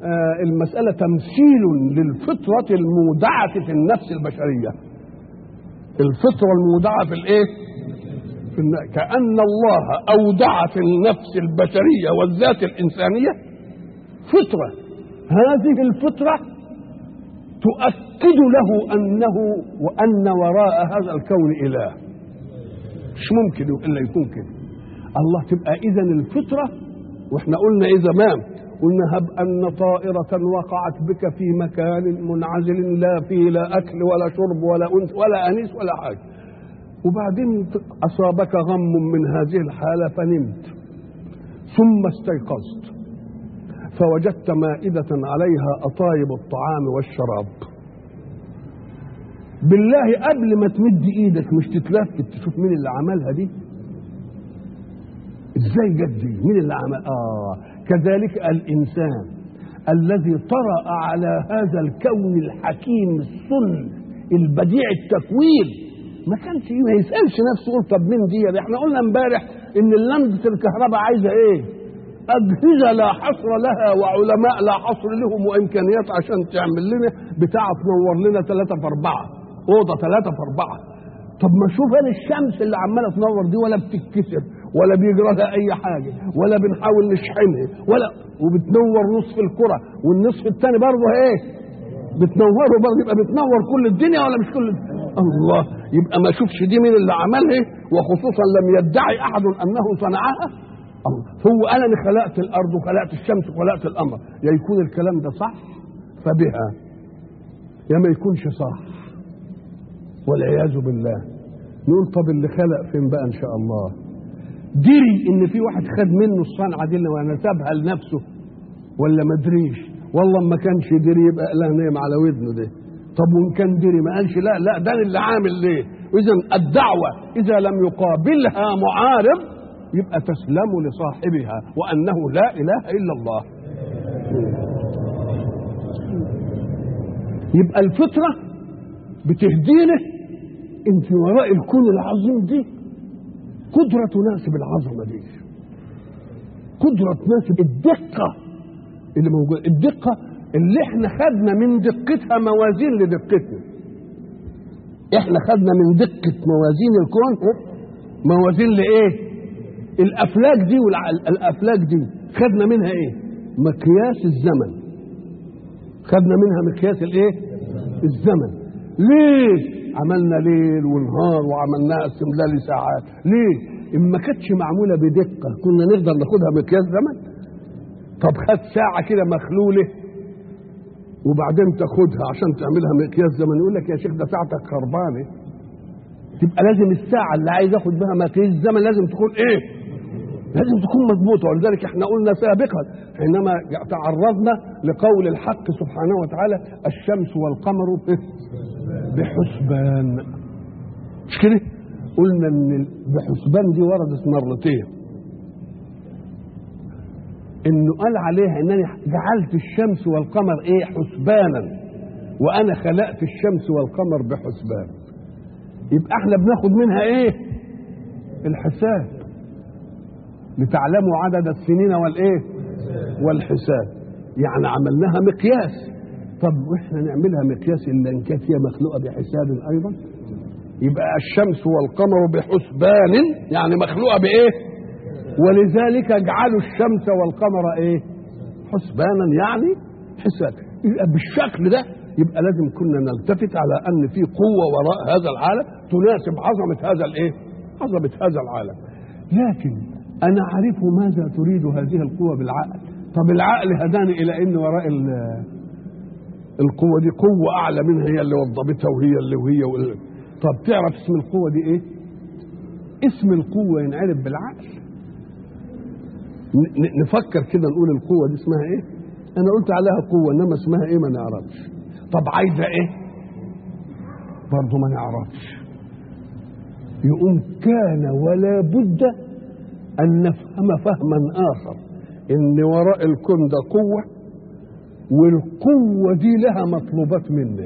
آه المسألة تمثيل للفطرة المودعة في النفس البشرية الفطرة المودعة في الايه في الن- كأن الله أودع في النفس البشرية والذات الإنسانية فطرة هذه الفطرة تؤكد له أنه وأن وراء هذا الكون إله مش ممكن إلا يكون كده الله تبقى إذا الفطرة وإحنا قلنا إيه زمان قلنا هب أن طائرة وقعت بك في مكان منعزل لا فيه لا أكل ولا شرب ولا أنس ولا أنيس ولا حاجة وبعدين أصابك غم من هذه الحالة فنمت ثم استيقظت فوجدت مائدة عليها أطايب الطعام والشراب بالله قبل ما تمد ايدك مش تتلفت تشوف مين اللي عملها دي ازاي جت دي مين اللي عمل اه كذلك الانسان الذي طرأ على هذا الكون الحكيم الصن البديع التكوين ما كانش ما يسالش نفسه يقول طب مين دي ده احنا قلنا امبارح ان لمبه الكهرباء عايزه ايه اجهزه لا حصر لها وعلماء لا حصر لهم وامكانيات عشان تعمل لنا بتاع تنور لنا ثلاثة في أربعة أوضة ثلاثة في أربعة طب ما شوف انا الشمس اللي عماله تنور دي ولا بتتكسر ولا بيجرى لها اي حاجه ولا بنحاول نشحنها ولا وبتنور نصف الكره والنصف الثاني برضه ايه بتنوره برضه يبقى بتنور كل الدنيا ولا مش كل الدنيا؟ الله يبقى ما شوفش دي مين اللي عملها وخصوصا لم يدعي احد انه صنعها الله هو انا اللي خلقت الارض وخلقت الشمس وخلقت القمر يا يكون الكلام ده صح فبها يا ما يكونش صح والعياذ بالله نقول طب اللي خلق فين بقى ان شاء الله دري ان في واحد خد منه الصنعه دي ونسبها لنفسه ولا ما دريش والله ما كانش دري يبقى لا نايم على ودنه ده طب وان كان دري ما قالش لا لا ده اللي عامل ليه اذا الدعوه اذا لم يقابلها معارض يبقى تسلم لصاحبها وانه لا اله الا الله يبقى الفطره بتهدينا ان في وراء الكون العظيم دي قدرة تناسب العظمة دي قدرة تناسب الدقة اللي موجودة الدقة اللي احنا خدنا من دقتها موازين لدقتنا احنا خدنا من دقة موازين الكون موازين لايه الافلاك دي والافلاك دي خدنا منها ايه مقياس الزمن خدنا منها مقياس الايه الزمن ليه عملنا ليل ونهار وعملناها استملال ساعات ليه ان ما كانتش معموله بدقه كنا نقدر ناخدها مقياس زمن طب خد ساعه كده مخلوله وبعدين تاخدها عشان تعملها مقياس زمن يقول لك يا شيخ ده ساعتك خربانه تبقى لازم الساعه اللي عايز اخد بها مقياس زمن لازم تكون ايه لازم تكون مضبوطه ولذلك احنا قلنا سابقا حينما تعرضنا لقول الحق سبحانه وتعالى الشمس والقمر بحسبان مش كده قلنا ان بحسبان دي وردت مرتين انه قال عليها انني جعلت الشمس والقمر ايه حسبانا وانا خلقت الشمس والقمر بحسبان يبقى احنا بناخد منها ايه الحساب لتعلموا عدد السنين والايه والحساب يعني عملناها مقياس طب واحنا نعملها مقياس الا ان كانت هي مخلوقه بحساب ايضا يبقى الشمس والقمر بحسبان يعني مخلوقه بايه ولذلك اجعلوا الشمس والقمر ايه حسبانا يعني حساب يبقى بالشكل ده يبقى لازم كنا نلتفت على ان في قوه وراء هذا العالم تناسب عظمه هذا الايه عظمه هذا العالم لكن انا اعرف ماذا تريد هذه القوه بالعقل طب العقل هداني الى ان وراء القوة دي قوة أعلى منها هي اللي وضبتها وهي اللي وهي واللي. طب تعرف اسم القوة دي إيه؟ اسم القوة ينعرف بالعقل نفكر كده نقول القوة دي اسمها إيه؟ أنا قلت عليها قوة إنما اسمها إيه ما نعرفش طب عايزة إيه؟ برضه ما نعرفش يقوم كان ولا بد أن نفهم فهما آخر إن وراء الكون ده قوة والقوة دي لها مطلوبات منه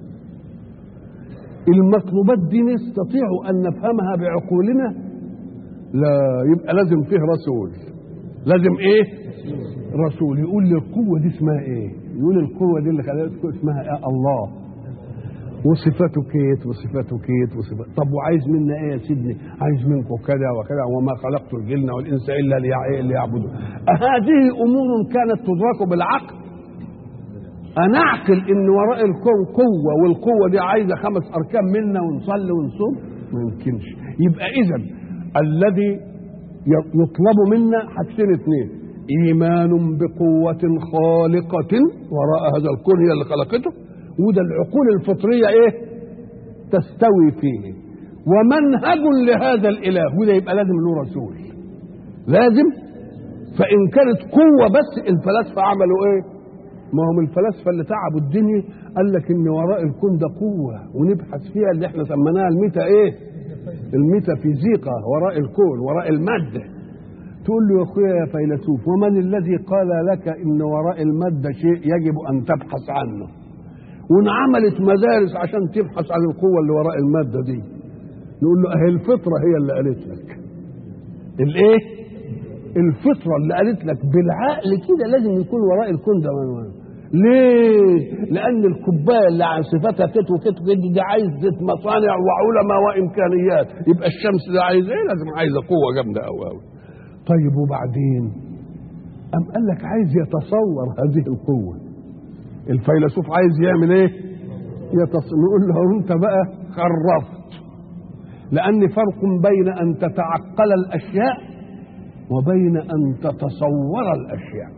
المطلوبات دي نستطيع أن نفهمها بعقولنا لا يبقى لازم فيه رسول لازم ايه رسول يقول لي القوة دي اسمها ايه يقول القوة دي اللي خلقتكم اسمها إيه؟ الله وصفاته كيت وصفاته كيت وصفاته طب وعايز منا ايه يا سيدني عايز منكم كذا وكذا وما خلقت الجن والانس الا ليع- ليعبدون هذه امور كانت تدرك بالعقل انا اعقل ان وراء الكون قوه والقوه دي عايزه خمس اركان منا ونصلي ونصوم ما يمكنش يبقى اذا الذي ي- يطلب منا حاجتين اثنين ايمان بقوه خالقه وراء هذا الكون هي اللي خلقته وده العقول الفطريه ايه تستوي فيه ومنهج لهذا الاله وده يبقى لازم له رسول لازم فان كانت قوه بس الفلاسفه عملوا ايه ما هم الفلاسفه اللي تعبوا الدنيا قال لك ان وراء الكون ده قوه ونبحث فيها اللي احنا سميناها الميتا ايه الميتافيزيقا وراء الكون وراء الماده تقول له يا اخويا يا فيلسوف ومن الذي قال لك ان وراء الماده شيء يجب ان تبحث عنه وانعملت مدارس عشان تبحث عن القوه اللي وراء الماده دي نقول له اهي الفطره هي اللي قالت لك الايه الفطره اللي قالت لك بالعقل كده لازم يكون وراء الكون ده من وراء. ليه؟ لأن الكوباية اللي عن صفاتها كت وكت وكت دي عايزة مصانع وعلماء وإمكانيات، يبقى الشمس ده عايز إيه؟ لازم عايزة قوة جامدة أوي أوي. طيب وبعدين؟ أم قال لك عايز يتصور هذه القوة. الفيلسوف عايز يعمل إيه؟ يتصور نقول له أنت بقى خرفت. لأن فرق بين أن تتعقل الأشياء وبين أن تتصور الأشياء.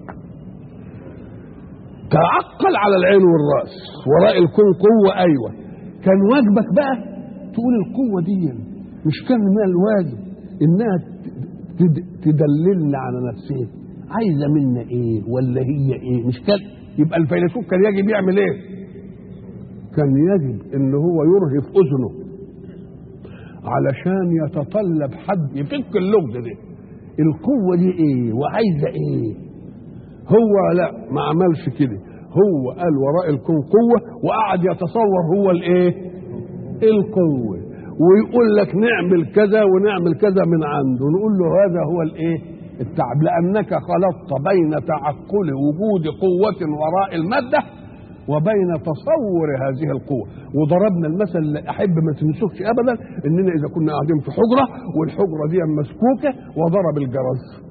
تعقل على العين والراس وراء الكون قوه ايوه كان واجبك بقى تقول القوه دي مش كان من الواجب انها تد- تدللنا على نفسها عايزه منا ايه ولا هي ايه مش كان يبقى الفيلسوف كان يجب يعمل ايه كان يجب ان هو يرهف اذنه علشان يتطلب حد يفك اللغز دي القوه دي ايه وعايزه ايه هو لا ما عملش كده هو قال وراء الكون قوة وقعد يتصور هو الايه القوة ويقول لك نعمل كذا ونعمل كذا من عنده نقول له هذا هو الايه التعب لأنك خلطت بين تعقل وجود قوة وراء المادة وبين تصور هذه القوة وضربنا المثل اللي أحب ما تنسوكش أبدا إننا إذا كنا قاعدين في حجرة والحجرة دي مسكوكة وضرب الجرس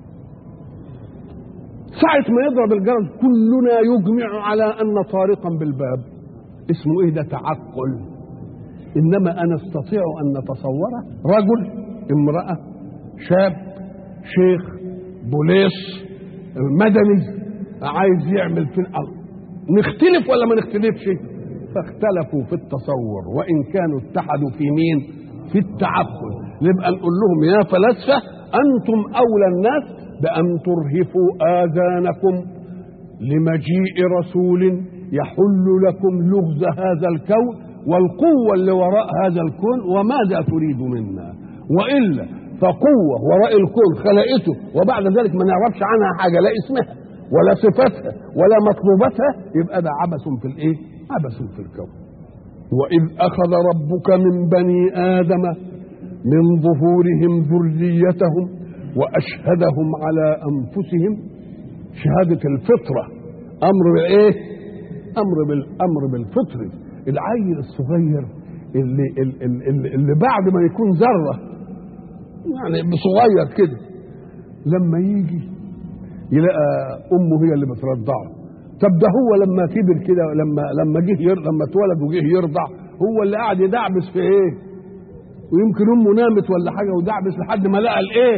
ساعة ما يضرب الجرس كلنا يجمع على أن طارقا بالباب اسمه إيه ده تعقل إنما أنا أستطيع أن نتصوره رجل امرأة شاب شيخ بوليس مدني عايز يعمل في الأرض نختلف ولا ما نختلفش فاختلفوا في التصور وإن كانوا اتحدوا في مين في التعقل نبقى نقول لهم يا فلاسفة أنتم أولى الناس بأن ترهفوا آذانكم لمجيء رسول يحل لكم لغز هذا الكون والقوة اللي وراء هذا الكون وماذا تريد منا وإلا فقوة وراء الكون خلقته وبعد ذلك ما نعرفش عنها حاجة لا اسمها ولا صفتها ولا مطلوباتها يبقى ده عبث في الايه؟ عبث في الكون. وإذ أخذ ربك من بني آدم من ظهورهم ذريتهم واشهدهم على انفسهم شهاده الفطره امر بالايه امر بالامر بالفطر العيل الصغير اللي اللي, اللي بعد ما يكون ذره يعني صغير كده لما يجي يلاقي امه هي اللي بترضعه طب ده هو لما كبر كده لما لما جه ير... لما اتولد وجه يرضع هو اللي قاعد يدعبس في ايه ويمكن امه نامت ولا حاجه ودعبس لحد ما لقى الايه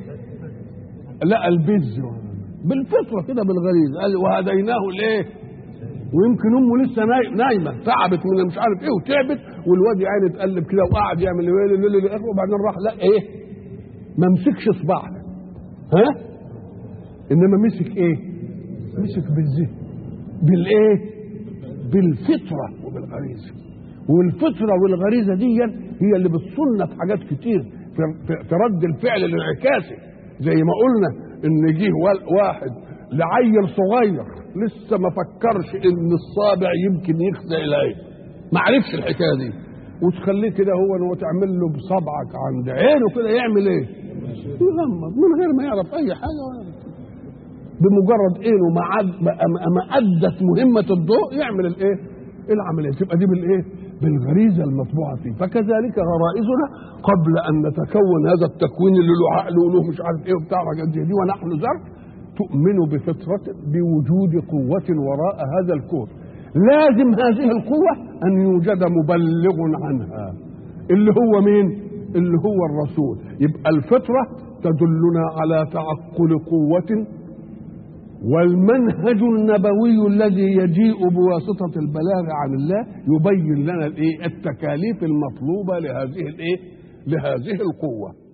لقى البز بالفطره كده بالغريزه قال وهديناه الايه ويمكن امه لسه ناي- نايمه تعبت من مش عارف ايه وتعبت والواد يا عيني اتقلب كده وقعد يعمل ويلي ليلي ليلي وبعدين راح لا ايه ما مسكش صباعها ها انما مسك ايه مسك بالذهن بالايه بالفطره وبالغريزه والفطره والغريزه دي هي اللي بتصلنا في حاجات كتير في, في, في رد الفعل الانعكاسي زي ما قلنا ان جه وال- واحد لعيل صغير لسه ما فكرش ان الصابع يمكن يخزى اليه ما عرفش الحكايه دي وتخليه كده هو ان هو تعمل له بصبعك عند عينه كده يعمل ايه؟ يغمض من غير ما يعرف اي حاجه ولا بمجرد انه ما عد- ما- ما ما ادت مهمه الضوء يعمل الايه؟ العمليه تبقى دي بالايه؟ بالغريزه المطبوعه فيه فكذلك غرائزنا قبل ان نتكون هذا التكوين اللي له عقل وله مش عارف ايه وبتاع حاجات زي دي ونحن زرع تؤمن بفطرة بوجود قوة وراء هذا الكون لازم هذه القوة أن يوجد مبلغ عنها اللي هو مين اللي هو الرسول يبقى الفطرة تدلنا على تعقل قوة والمنهج النبوي الذي يجيء بواسطة البلاغ عن الله يبين لنا الايه التكاليف المطلوبة لهذه الايه لهذه القوة